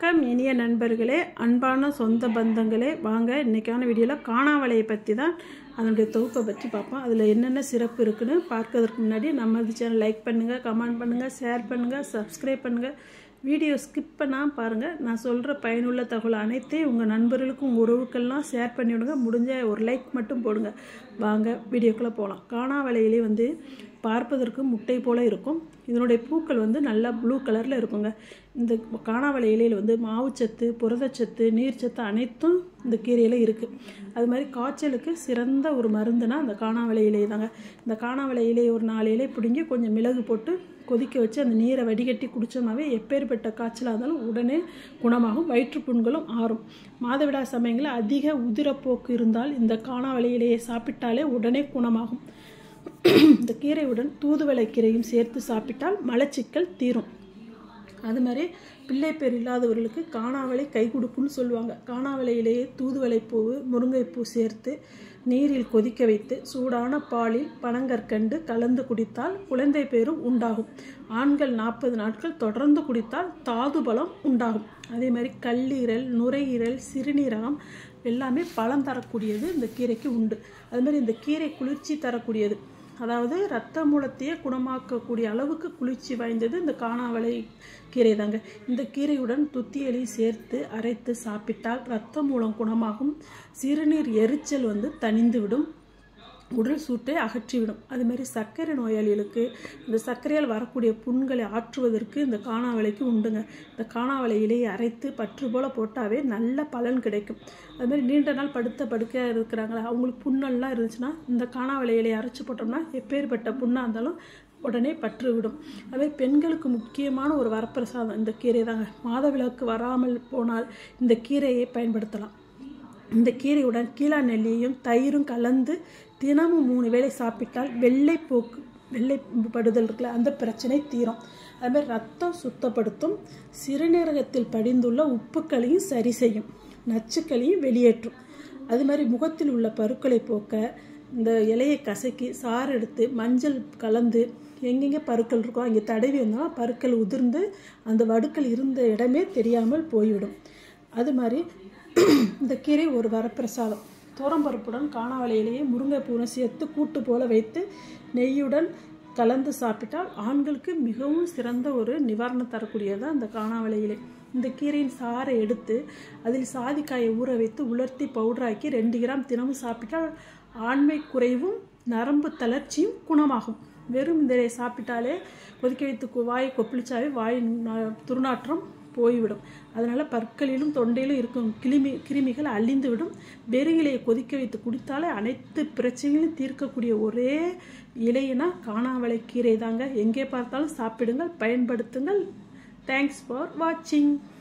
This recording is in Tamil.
வணக்கம் இனிய நண்பர்களே அன்பான சொந்த பந்தங்களே வாங்க இன்றைக்கான வீடியோவில் காணாவளையை பற்றி தான் அதனுடைய தொகுப்பை பற்றி பார்ப்போம் அதில் என்னென்ன சிறப்பு இருக்குன்னு பார்க்கறதுக்கு முன்னாடி நம்ம இது சேனல் லைக் பண்ணுங்கள் கமெண்ட் பண்ணுங்கள் ஷேர் பண்ணுங்கள் சப்ஸ்கிரைப் பண்ணுங்கள் வீடியோ ஸ்கிப் பண்ணாமல் பாருங்கள் நான் சொல்கிற பயனுள்ள தகவல் அனைத்தையும் உங்கள் நண்பர்களுக்கும் உங்கள் உறவுக்கெல்லாம் ஷேர் பண்ணி விடுங்க முடிஞ்ச ஒரு லைக் மட்டும் போடுங்க வாங்க வீடியோக்குள்ளே போகலாம் காணாவளையிலே வந்து பார்ப்பதற்கு முட்டை போல இருக்கும் இதனுடைய பூக்கள் வந்து நல்லா ப்ளூ கலரில் இருக்குங்க இந்த காணாவளை இலையில் வந்து மாவுச்சத்து புரதச்சத்து நீர்ச்சத்து அனைத்தும் இந்த கீரையில் இருக்குது அது மாதிரி காய்ச்சலுக்கு சிறந்த ஒரு மருந்துனா அந்த காணாவளை இலை தாங்க இந்த காணாவளை இலையை ஒரு நாலு இலை பிடுங்கி கொஞ்சம் மிளகு போட்டு கொதிக்க வச்சு அந்த நீரை வடிகட்டி குடித்தோம்னாவே எப்பேற்பட்ட காய்ச்சலாக இருந்தாலும் உடனே குணமாகும் வயிற்றுப்புண்களும் ஆறும் மாதவிடா சமயங்களில் அதிக உதிரப்போக்கு இருந்தால் இந்த காணாவளை இலையை சாப்பிட்டாலே உடனே குணமாகும் இந்த கீரையுடன் தூதுவளை கீரையும் சேர்த்து சாப்பிட்டால் மலச்சிக்கல் தீரும் அது மாதிரி பிள்ளை பேர் இல்லாதவர்களுக்கு காணாவளை கை கொடுக்குன்னு சொல்லுவாங்க காணாவளையிலேயே தூதுவளை பூவு முருங்கைப்பூ சேர்த்து நீரில் கொதிக்க வைத்து சூடான பாலில் பனங்கற்கண்டு கலந்து குடித்தால் குழந்தை பேரும் உண்டாகும் ஆண்கள் நாற்பது நாட்கள் தொடர்ந்து குடித்தால் தாது பலம் உண்டாகும் அதே மாதிரி கல்லீரல் நுரையீரல் சிறுநீரகம் எல்லாமே பலம் தரக்கூடியது இந்த கீரைக்கு உண்டு அது மாதிரி இந்த கீரை குளிர்ச்சி தரக்கூடியது அதாவது ரத்த மூலத்தையே குணமாக்கக்கூடிய அளவுக்கு குளிர்ச்சி வாய்ந்தது இந்த காணாவளை கீரை தாங்க இந்த கீரையுடன் துத்தியலி சேர்த்து அரைத்து சாப்பிட்டால் ரத்த மூலம் குணமாகும் சிறுநீர் எரிச்சல் வந்து தணிந்துவிடும் உடல் சூட்டை அகற்றிவிடும் அதுமாரி சர்க்கரை நோயாளிகளுக்கு இந்த சர்க்கரையால் வரக்கூடிய புண்களை ஆற்றுவதற்கு இந்த காணாவளைக்கு உண்டுங்க இந்த காணாவளை இலையை அரைத்து பற்று போல் போட்டாவே நல்ல பலன் கிடைக்கும் அதுமாதிரி நீண்ட நாள் படுத்த படுக்கையாக இருக்கிறாங்களா அவங்களுக்கு புண்ணெல்லாம் இருந்துச்சுன்னா இந்த காணாவளை இலையை அரைச்சி போட்டோம்னா எப்பேற்பட்ட புண்ணாக இருந்தாலும் உடனே பற்று விடும் அதே பெண்களுக்கு முக்கியமான ஒரு வரப்பிரசாதம் இந்த கீரை தாங்க மாதவிளக்கு வராமல் போனால் இந்த கீரையை பயன்படுத்தலாம் இந்த கீரையுடன் கீழா நெல்லியையும் தயிரும் கலந்து தினமும் மூணு வேளை சாப்பிட்டால் வெள்ளை போக்கு வெள்ளை படுதல் இருக்குல்ல அந்த பிரச்சனை தீரும் அதுமாதிரி ரத்தம் சுத்தப்படுத்தும் சிறுநீரகத்தில் படிந்துள்ள உப்புக்களையும் சரி செய்யும் நச்சுக்களையும் வெளியேற்றும் அது மாதிரி முகத்தில் உள்ள பருக்களை போக்க இந்த இலையை கசக்கி சாறு எடுத்து மஞ்சள் கலந்து எங்கெங்கே பருக்கள் இருக்கோ அங்கே தடவி வந்தால் பருக்கள் உதிர்ந்து அந்த வடுக்கள் இருந்த இடமே தெரியாமல் போய்விடும் அது மாதிரி இந்த கீரை ஒரு வரப்பிரசாதம் தோரம்பருப்புடன் காணாவளையிலேயே முருங்கைப்பூனை சேர்த்து கூட்டு போல வைத்து நெய்யுடன் கலந்து சாப்பிட்டால் ஆண்களுக்கு மிகவும் சிறந்த ஒரு நிவாரணம் தரக்கூடியது அந்த காணாவளை இலை இந்த கீரையின் சாறை எடுத்து அதில் சாதிக்காயை ஊற வைத்து உலர்த்தி பவுடராக்கி ரெண்டு கிராம் தினமும் சாப்பிட்டால் ஆண்மை குறைவும் நரம்பு தளர்ச்சியும் குணமாகும் வெறும் இந்த சாப்பிட்டாலே கொதிக்க வைத்து வாயை கொப்பளிச்சாவே வாய் துர்நாற்றம் போய்விடும் அதனால் பற்களிலும் தொண்டையிலும் இருக்கும் கிருமி கிருமிகள் அழிந்துவிடும் வெறுங்கிலையை கொதிக்க வைத்து குடித்தாலே அனைத்து பிரச்சனைகளையும் தீர்க்கக்கூடிய ஒரே இலையினா காணாவளை கீரை தாங்க எங்கே பார்த்தாலும் சாப்பிடுங்கள் பயன்படுத்துங்கள் தேங்க்ஸ் ஃபார் வாட்சிங்